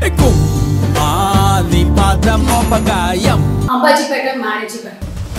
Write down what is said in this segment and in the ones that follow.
కుమ్మాని పాదమోపగాయం Ambajipeta మేనేజీపేట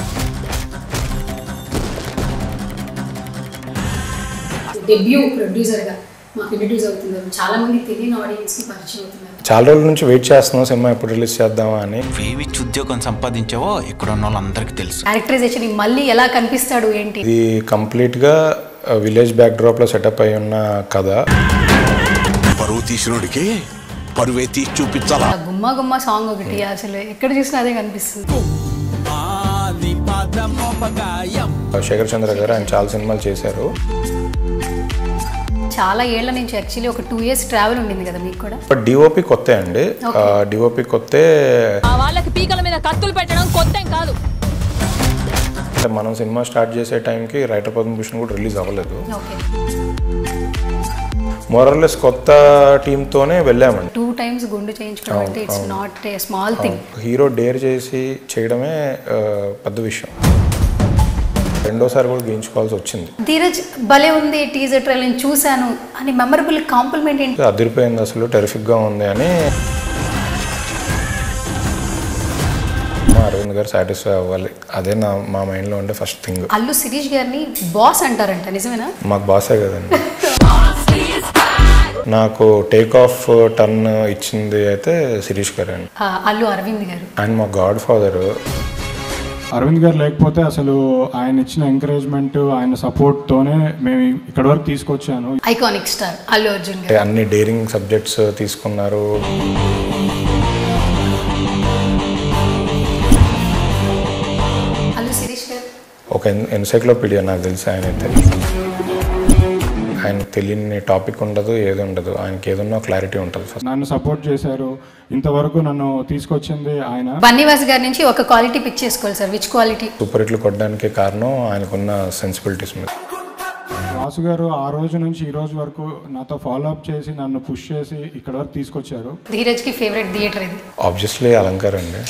debut ప్రొడ్యూసర్గా మాకు introduce అవుతున్నారు చాలా మంది తెలియని ఆడియన్స్కి పరిచయం అవుతున్నారు చాలా రోజుల నుంచి వెయిట్ చేస్తున్నాం సినిమా ఎప్పుడు రిలీజ్ చేద్దామా అని వేవిచ్చి ఉద్యోగం సంపాదించావో ఇక్కడ ఉన్న వాళ్ళందరికీ తెలుసు క్యారెక్టరైజేషన్ మళ్ళీ ఎలా కనిపిస్తాడు ఏంటి ఇది కంప్లీట్గా విలేజ్ బ్యాక్ డ్రాప్లో సెటప్ అయి ఉన్న కథ పరువు తీసినోడికి పరువే తీసి చూపించాలా ఆ గుమ్మ గుమ్మ సాంగ్ ఒకటి అసలు ఎక్కడ చూసినా అదే కనిపిస్తుంది కుమ్మాని పాదమోపగాయం శేఖర్ చంద్ర గారు ఆయన చాలా సినిమాలు చేశారు చాలా ఏళ్ల నుంచి యాక్చువల్లీ ఒక టూ ఇయర్స్ ట్రావెల్ ఉండింది కదా మీకు కూడా బట్ డిఓపి కొత్త అండి డిఓపి కొత్త ఆ వాళ్ళకి పీకల మీద కత్తులు పెట్టడం కొత్త ఏం కాదు అంటే మనం సినిమా స్టార్ట్ చేసే టైంకి రైటర్ పద్మభూషణ్ కూడా రిలీజ్ అవ్వలేదు ఓకే మోరల్లెస్ కొత్త టీంతోనే వెళ్ళామండి టూ టైమ్స్ గుండు చేయించుకోవడం అంటే it's not a small thing hero dare చేసి చేయడమే ఆ, పెద్ద విషయం రెండోసారి కూడా గెయించుకోవాల్సి వచ్చింది ధీరజ్ భలే ఉంది టీజర్ ట్రైల్ నేను చూశాను అని మెమరబుల్ కాంప్లిమెంట్ ఏంటి అదిరిపోయింది అసలు టెరిఫిక్గా ఉంది అని మా అరవింద్ గారు సాటిస్ఫై అవ్వాలి అదే నా మా మైండ్లో ఉండే ఫస్ట్ థింగ్ అల్లు శిరీష్ గారిని బాస్ అంటారంట నిజమేనా మాకు బాసే కదండి నాకు టేక్ ఆఫ్ టర్న్ ఇచ్చింది అయితే శిరీష్ గారు అండి ఆ, అల్లు అరవింద్ గారు ఆయన మా గాడ్ ఫాదర్ అరవింద్ గారు లేకపోతే అసలు ఆయన ఇచ్చిన ఎంకరేజ్మెంట్ ఆయన సపోర్ట్తోనే మేము ఇక్కడ వరకు తీసుకొచ్చాను ఐకానిక్ స్టార్ అల్లు అర్జున్ గారు అన్ని డేరింగ్ సబ్జెక్ట్స్ తీసుకున్నారు అల్లు శిరీష్ గారు ఒక ఎన్సైక్లోపీడియా నాకు తెలిసి ఆయన అయితే ఆయనకు తెలియని టాపిక్ ఉండదు ఏది ఉండదు ఆయనకి ఏదన్నా క్లారిటీ ఉంటుంది ఫస్ట్ నన్ను సపోర్ట్ చేశారు ఇంతవరకు నన్ను తీసుకొచ్చింది ఆయన బన్నీవాస్ గారి నుంచి ఒక క్వాలిటీ పిక్ చేసుకోవాలి సార్ విచ్ క్వాలిటీ సూపర్ హిట్లు కొట్టడానికి కారణం ఆయనకున్న సెన్సిబిలిటీస్ మీద వాసు గారు ఆ రోజు నుంచి ఈ రోజు వరకు నాతో ఫాలో అప్ చేసి నన్ను పుష్ చేసి ఇక్కడ వరకు తీసుకొచ్చారు ధీరజ్ కి ఫేవరెట్ థియేటర్ ఇది ఆబ్వియస్లీ అలంకార్ అండి